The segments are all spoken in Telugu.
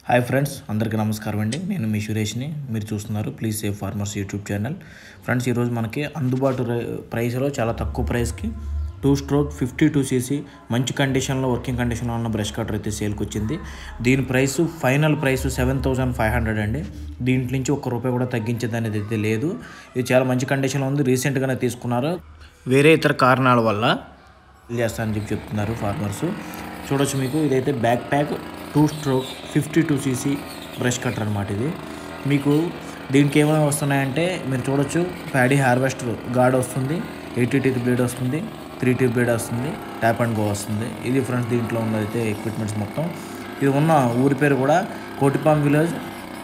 హాయ్ ఫ్రెండ్స్ అందరికీ నమస్కారం అండి నేను మీ సురేష్ని మీరు చూస్తున్నారు please save farmers YouTube channel friends ఈరోజు మనకి అందుబాటు రై- ప్రైస్లో చాలా తక్కువ ప్రైస్కి two stroke fifty two CC మంచి కండిషన్లో వర్కింగ్ కండిషన్లో ఉన్న బ్రష్ కటర్ అయితే సేల్కి వచ్చింది దీని price final price seven thousand five hundred అండి దీంట్లో నుంచి ఒక్క రూపాయి కూడా తగ్గించేది అనేది అయితే లేదు ఇది చాలా మంచి కండిషన్లో ఉంది రీసెంట్గానే తీసుకున్నారు వేరే ఇతర కారణాల వల్ల చేస్తానని చెప్పి చెప్తున్నారు ఫార్మర్స్ చూడొచ్చు మీకు ఇదైతే backpack two stroke fifty two CC brush cutter అనమాట ఇది మీకు దీనికి ఏమైనా వస్తున్నాయంటే మీరు చూడొచ్చు ప్యాడీ హార్వెస్టర్ గార్డ్ వస్తుంది ఎయిటీ టీత్ బ్లేడ్ వస్తుంది త్రీ టీ బ్లేడ్ వస్తుంది ట్యాప్ అండ్ గో వస్తుంది ఇది ఫ్రెండ్స్ దీంట్లో ఉన్నదైతే ఎక్విప్మెంట్స్ మొత్తం ఇది ఉన్న ఊరి పేరు కూడా కోటిపాం విలేజ్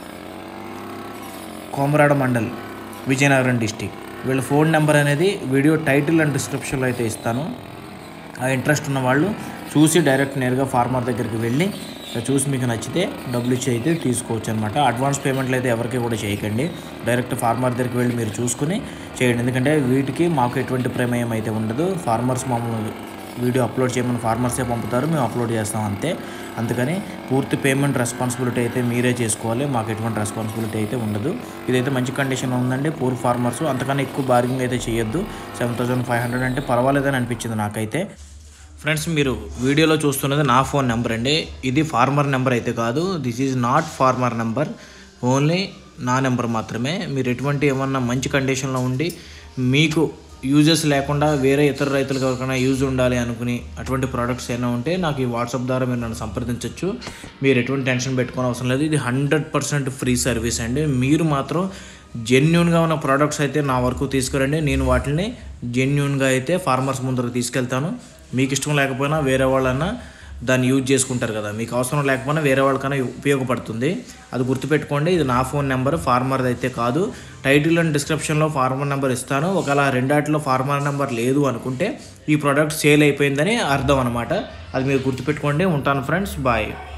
కోమరాడ మండల్ విజయనగరం డిస్టిక్ వీళ్ళ ఫోన్ నెంబర్ అనేది వీడియో టైటిల్ అండ్ డిస్క్రిప్షన్లో అయితే ఇస్తాను ఆ ఇంట్రెస్ట్ ఉన్న వాళ్ళు చూసి డైరెక్ట్ నేరుగా ఫార్మర్ దగ్గరికి వెళ్ళి ఇక చూసి మీకు నచ్చితే డబ్బులు ఇచ్చి అయితే తీసుకోవచ్చు అనమాట అడ్వాన్స్ పేమెంట్లు అయితే ఎవరికి కూడా చేయకండి డైరెక్ట్ ఫార్మర్ దగ్గరికి వెళ్ళి మీరు చూసుకుని చేయండి ఎందుకంటే వీటికి మాకు ఎటువంటి ప్రమేయం అయితే ఉండదు ఫార్మర్స్ మమ్మల్ని వీడియో అప్లోడ్ చేయమని ఫార్మర్సే పంపుతారు మేము అప్లోడ్ చేస్తాం అంతే అందుకని పూర్తి పేమెంట్ రెస్పాన్సిబిలిటీ అయితే మీరే చేసుకోవాలి మాకు ఎటువంటి రెస్పాన్సిబిలిటీ అయితే ఉండదు ఇదైతే మంచి కండిషన్లో ఉందండి పూర్ ఫార్మర్స్ అంతకన్నా ఎక్కువ బార్గింగ్ అయితే చేయొద్దు సెవెన్ థౌసండ్ ఫైవ్ హండ్రెడ్ అంటే పర్వాలేదని అనిపించింది నాకైతే ఫ్రెండ్స్ మీరు వీడియోలో చూస్తున్నది నా ఫోన్ నెంబర్ అండి ఇది ఫార్మర్ నెంబర్ అయితే కాదు this is not farmer number only నా నెంబర్ మాత్రమే మీరు ఎటువంటి ఏమన్నా మంచి కండిషన్లో ఉండి మీకు యూజెస్ లేకుండా వేరే ఇతర రైతులకు ఎవరికైనా యూజ్ ఉండాలి అనుకుని అటువంటి ప్రోడక్ట్స్ ఏమైనా ఉంటే నాకు ఈ వాట్సాప్ ద్వారా మీరు నన్ను సంప్రదించవచ్చు మీరు ఎటువంటి టెన్షన్ పెట్టుకోని అవసరం లేదు ఇది హండ్రెడ్ పర్సెంట్ ఫ్రీ సర్వీస్ అండి మీరు మాత్రం జెన్యున్గా ఉన్న ప్రోడక్ట్స్ అయితే నా వరకు తీసుకురండి నేను వాటిని జెన్యున్గా అయితే ఫార్మర్స్ ముందరకు తీసుకెళ్తాను మీకు ఇష్టం లేకపోయినా వేరే వాళ్ళన్నా దాన్ని యూజ్ చేసుకుంటారు కదా మీకు అవసరం లేకపోయినా వేరే వాళ్ళకన్నా ఉపయోగపడుతుంది అది గుర్తుపెట్టుకోండి ఇది నా ఫోన్ నెంబర్ ఫార్మర్ది అయితే కాదు టైటిల్ అండ్ డిస్క్రిప్షన్లో ఫార్మర్ నెంబర్ ఇస్తాను ఒకవేళ ఆ రెండాటిలో ఫార్మర్ నెంబర్ లేదు అనుకుంటే ఈ ప్రోడక్ట్ సేల్ అయిపోయిందని అర్థం అనమాట అది మీరు గుర్తుపెట్టుకోండి ఉంటాను ఫ్రెండ్స్ బాయ్